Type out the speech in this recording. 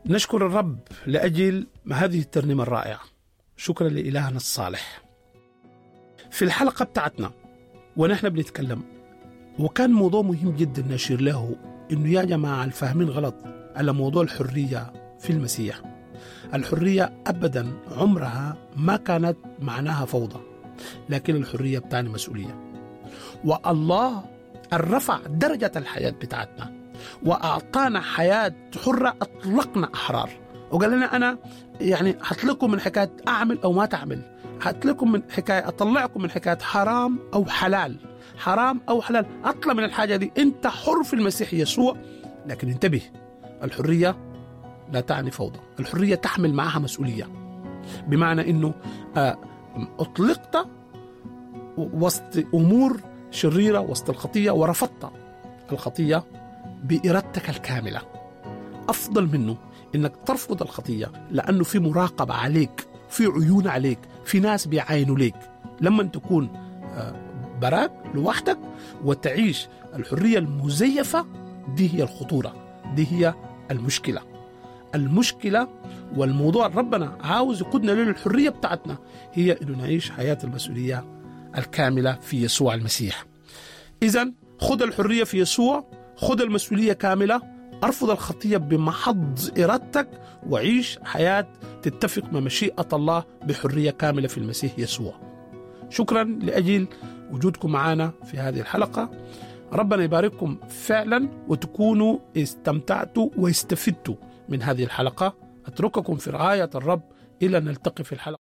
نشكر الرب لأجل هذه الترنيمة الرائعة شكرا لإلهنا الصالح في الحلقة بتاعتنا ونحن بنتكلم وكان موضوع مهم جدا نشير له انه يا جماعه الفاهمين غلط على موضوع الحريه في المسيح الحريه ابدا عمرها ما كانت معناها فوضى لكن الحريه بتعني مسؤوليه والله رفع درجه الحياه بتاعتنا واعطانا حياه حره اطلقنا احرار وقال لنا انا يعني هطلقكم من حكايه اعمل او ما تعمل هطلقكم من حكايه اطلعكم من حكايه حرام او حلال حرام او حلال اطلع من الحاجه دي انت حر في المسيح يسوع لكن انتبه الحريه لا تعني فوضى الحريه تحمل معها مسؤوليه بمعنى انه آه، اطلقت وسط امور شريره وسط الخطيه ورفضت الخطيه بارادتك الكامله افضل منه انك ترفض الخطيه لانه في مراقبه عليك في عيون عليك في ناس بيعاينوا ليك لما تكون آه، براك لوحدك وتعيش الحريه المزيفه دي هي الخطوره دي هي المشكله المشكله والموضوع ربنا عاوز يقودنا للحريه بتاعتنا هي انه نعيش حياه المسؤوليه الكامله في يسوع المسيح اذا خذ الحريه في يسوع خذ المسؤوليه كامله ارفض الخطيه بمحض ارادتك وعيش حياه تتفق مع مشيئه الله بحريه كامله في المسيح يسوع شكرا لاجل وجودكم معنا في هذه الحلقه ربنا يبارككم فعلا وتكونوا استمتعتوا واستفدتوا من هذه الحلقه اترككم في رعايه الرب الى ان نلتقي في الحلقه